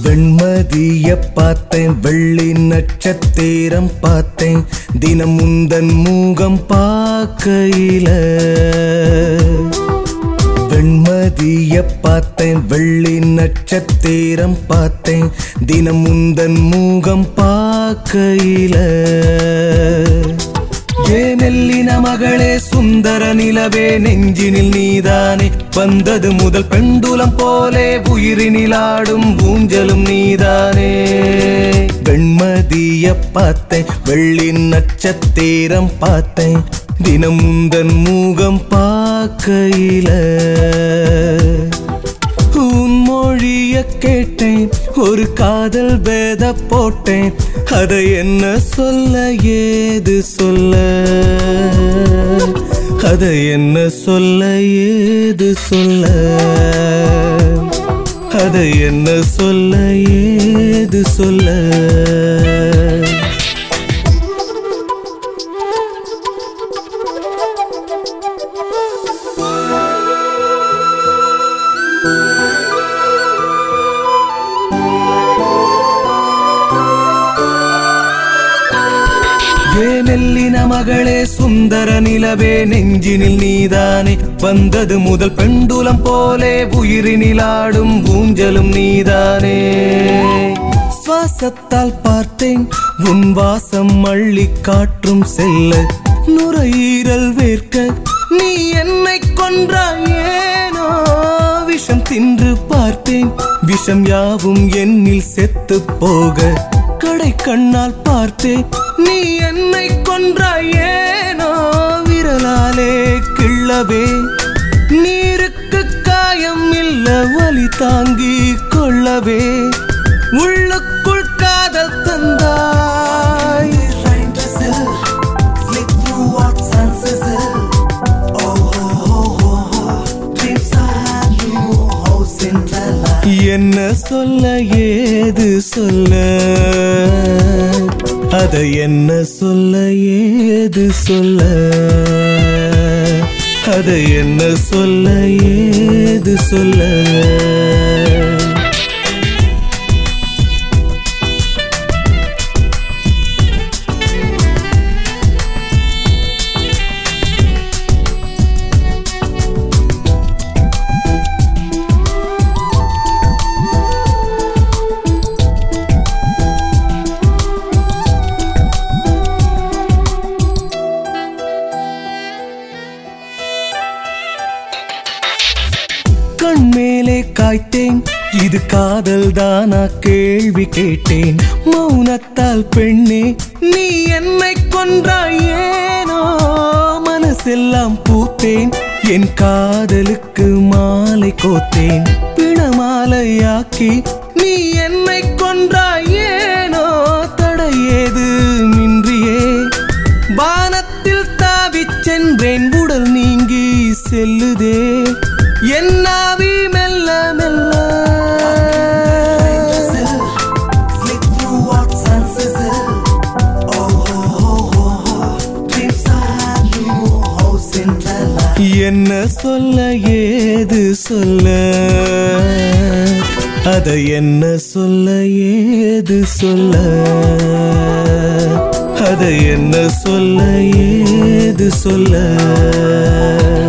வெண்மதிய பார்த்தேன் வெள்ளி நட்சத்திரம் பார்த்தேன் தினம் முந்தன் மூகம் பார்க்கையில வெண்மதிய பார்த்தேன் வெள்ளி நட்சத்திரம் பார்த்தேன் தினம் முந்தன் மூகம் பார்க்கையில ஏனெல்லின மகளே சுந்தர நிலவே நெஞ்சினில் நீதானே வந்தது முதல் பெண்டுலம் போலே உயிரினில் ஆடும் ஊஞ்சலும் நீதானே வெண்மதிய பார்த்தேன் வெள்ளி நட்சத்திரம் பார்த்தேன் தினம் முந்தன் மூகம் பார்க்கையில உன் மொழிய கேட்டேன் ஒரு காதல் வேத போட்டேன் அதை என்ன சொல்ல ஏது சொல்ல அதை என்ன சொல்ல ஏது சொல்ல அதை என்ன சொல்ல ஏது சொல்ல ஏனெல்லின மகளே சுந்தர நிலவே நெஞ்சினில் நீதானே வந்தது முதல் பெண்டுலம் போலே உயிரினில் ஆடும் ஊஞ்சலும் நீதானே சுவாசத்தால் பார்த்தேன் உன் வாசம் அள்ளி காற்றும் செல்ல நுரையீரல் வேர்க்க நீ என்னை கொன்றாய் ஏனோ விஷம் தின்று பார்த்தேன் விஷம் யாவும் என்னில் செத்து போக கடை கண்ணால் பார்த்தேன் நீ என்னை கொன்றாய் ஏனோ விரலாலே கிள்ளவே நீருக்கு காயம் இல்ல வலி தாங்கி கொள்ளவே உள்ளுக்குள் காதல் தந்தாய் என்ன சொல்ல ஏது சொல்ல அதை என்ன சொல்ல ஏது சொல்ல அதை என்ன சொல்ல ஏது சொல்ல கண் மேலே காய்த்தேன் இது காதல் தானா கேள்வி கேட்டேன் மௌனத்தால் பெண்ணே நீ என்னை கொன்றாய் ஏனோ மனசெல்லாம் பூத்தேன் என் காதலுக்கு மாலை கோத்தேன் பிணமாலையாக்கி நீ என்னை கொன்றாய் ஏனோ தடையேது மின்றியே வானத்தில் தாவிச் சென்றேன் உடல் நீங்கி செல்லுதே என்னாவி மெல்ல மெல்ல என்ன சொல்ல ஏது சொல்ல அதை என்ன சொல்ல ஏது சொல்ல அதை என்ன சொல்ல ஏது சொல்ல